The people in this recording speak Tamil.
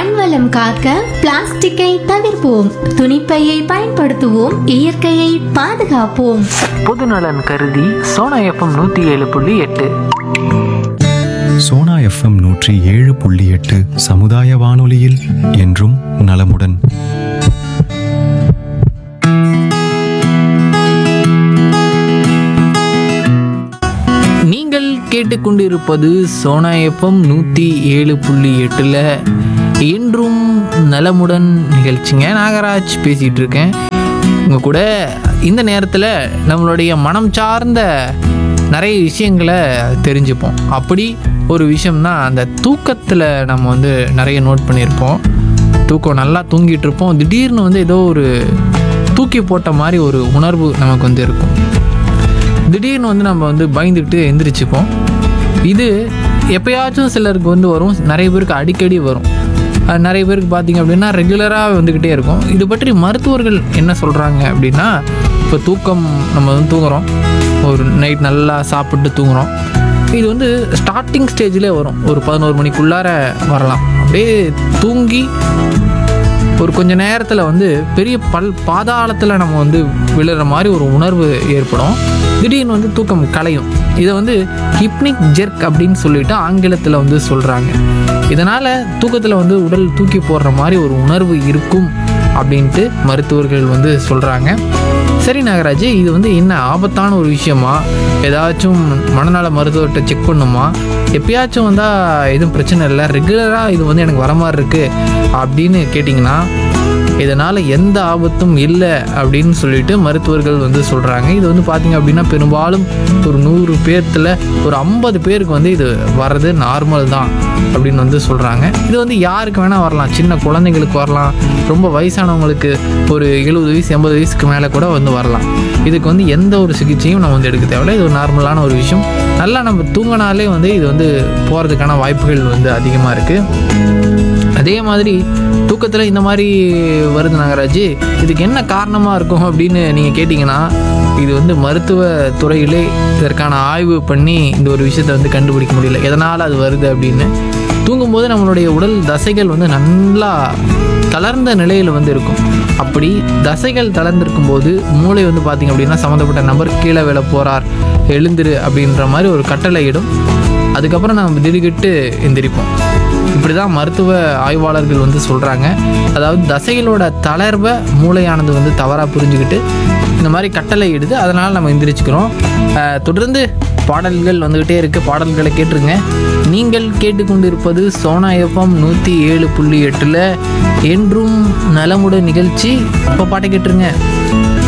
மண்வளம் காக்க பிளாஸ்டிக்கை தவிர்ப்போம் துணிப்பையை பயன்படுத்துவோம் இயற்கையை பாதுகாப்போம் பொதுநலன் கருதி சோனா எஃப்எம் நூற்றி ஏழு புள்ளி எட்டு சோனா எஃப்எம் நூற்றி ஏழு புள்ளி எட்டு சமுதாய வானொலியில் என்றும் நலமுடன் நீங்கள் கேட்டுக்கொண்டிருப்பது சோனா எஃப்எம் நூற்றி ஏழு புள்ளி எட்டில் என்றும் நலமுடன் நிகழ்ச்சிங்க நாகராஜ் பேசிகிட்டு இருக்கேன் உங்கள் கூட இந்த நேரத்தில் நம்மளுடைய மனம் சார்ந்த நிறைய விஷயங்களை தெரிஞ்சுப்போம் அப்படி ஒரு விஷயம்னா அந்த தூக்கத்தில் நம்ம வந்து நிறைய நோட் பண்ணியிருப்போம் தூக்கம் நல்லா தூங்கிட்டு இருப்போம் திடீர்னு வந்து ஏதோ ஒரு தூக்கி போட்ட மாதிரி ஒரு உணர்வு நமக்கு வந்து இருக்கும் திடீர்னு வந்து நம்ம வந்து பயந்துக்கிட்டு எந்திரிச்சுப்போம் இது எப்பயாச்சும் சிலருக்கு வந்து வரும் நிறைய பேருக்கு அடிக்கடி வரும் அது நிறைய பேருக்கு பார்த்தீங்க அப்படின்னா ரெகுலராக வந்துக்கிட்டே இருக்கும் இது பற்றி மருத்துவர்கள் என்ன சொல்கிறாங்க அப்படின்னா இப்போ தூக்கம் நம்ம வந்து தூங்குறோம் ஒரு நைட் நல்லா சாப்பிட்டு தூங்குறோம் இது வந்து ஸ்டார்டிங் ஸ்டேஜ்லேயே வரும் ஒரு பதினோரு மணிக்குள்ளார வரலாம் அப்படியே தூங்கி ஒரு கொஞ்ச நேரத்தில் வந்து பெரிய பல் பாதாளத்தில் நம்ம வந்து விழுற மாதிரி ஒரு உணர்வு ஏற்படும் திடீர்னு வந்து தூக்கம் கலையும் இதை வந்து ஹிப்னிக் ஜெர்க் அப்படின்னு சொல்லிட்டு ஆங்கிலத்தில் வந்து சொல்கிறாங்க இதனால் தூக்கத்தில் வந்து உடல் தூக்கி போடுற மாதிரி ஒரு உணர்வு இருக்கும் அப்படின்ட்டு மருத்துவர்கள் வந்து சொல்கிறாங்க சரி நாகராஜ் இது வந்து என்ன ஆபத்தான ஒரு விஷயமா ஏதாச்சும் மனநல மருத்துவர்கிட்ட செக் பண்ணுமா எப்பயாச்சும் வந்தால் எதுவும் பிரச்சனை இல்லை ரெகுலராக இது வந்து எனக்கு வர மாதிரி இருக்குது அப்படின்னு கேட்டிங்கன்னா இதனால் எந்த ஆபத்தும் இல்லை அப்படின்னு சொல்லிட்டு மருத்துவர்கள் வந்து சொல்கிறாங்க இது வந்து பார்த்திங்க அப்படின்னா பெரும்பாலும் ஒரு நூறு பேர்த்தில் ஒரு ஐம்பது பேருக்கு வந்து இது வர்றது நார்மல் தான் அப்படின்னு வந்து சொல்கிறாங்க இது வந்து யாருக்கு வேணால் வரலாம் சின்ன குழந்தைங்களுக்கு வரலாம் ரொம்ப வயசானவங்களுக்கு ஒரு எழுபது வயசு எண்பது வயசுக்கு மேலே கூட வந்து வரலாம் இதுக்கு வந்து எந்த ஒரு சிகிச்சையும் நம்ம வந்து எடுக்க தேவையில்ல இது ஒரு நார்மலான ஒரு விஷயம் நல்லா நம்ம தூங்கினாலே வந்து இது வந்து போகிறதுக்கான வாய்ப்புகள் வந்து அதிகமாக இருக்குது அதே மாதிரி தூக்கத்தில் இந்த மாதிரி வருது நாகராஜ் இதுக்கு என்ன காரணமாக இருக்கும் அப்படின்னு நீங்கள் கேட்டிங்கன்னா இது வந்து மருத்துவ துறையிலே இதற்கான ஆய்வு பண்ணி இந்த ஒரு விஷயத்தை வந்து கண்டுபிடிக்க முடியல எதனால் அது வருது அப்படின்னு தூங்கும்போது நம்மளுடைய உடல் தசைகள் வந்து நல்லா தளர்ந்த நிலையில் வந்து இருக்கும் அப்படி தசைகள் தளர்ந்திருக்கும் போது மூளை வந்து பார்த்திங்க அப்படின்னா சம்மந்தப்பட்ட நபர் கீழே விழ போகிறார் எழுந்திரு அப்படின்ற மாதிரி ஒரு கட்டளையிடும் அதுக்கப்புறம் நம்ம திடுக்கிட்டு எந்திரிப்போம் இப்படி தான் மருத்துவ ஆய்வாளர்கள் வந்து சொல்கிறாங்க அதாவது தசைகளோட தளர்வை மூளையானது வந்து தவறாக புரிஞ்சுக்கிட்டு இந்த மாதிரி கட்டளை இடுது அதனால் நம்ம எந்திரிச்சுக்கிறோம் அஹ், தொடர்ந்து பாடல்கள் வந்துக்கிட்டே இருக்குது பாடல்களை கேட்டுருங்க நீங்கள் கேட்டுக்கொண்டிருப்பது சோனா எஃப்எம் நூற்றி ஏழு புள்ளி எட்டில் என்றும் நலமுடன் நிகழ்ச்சி இப்போ பாட்டை கேட்டுருங்க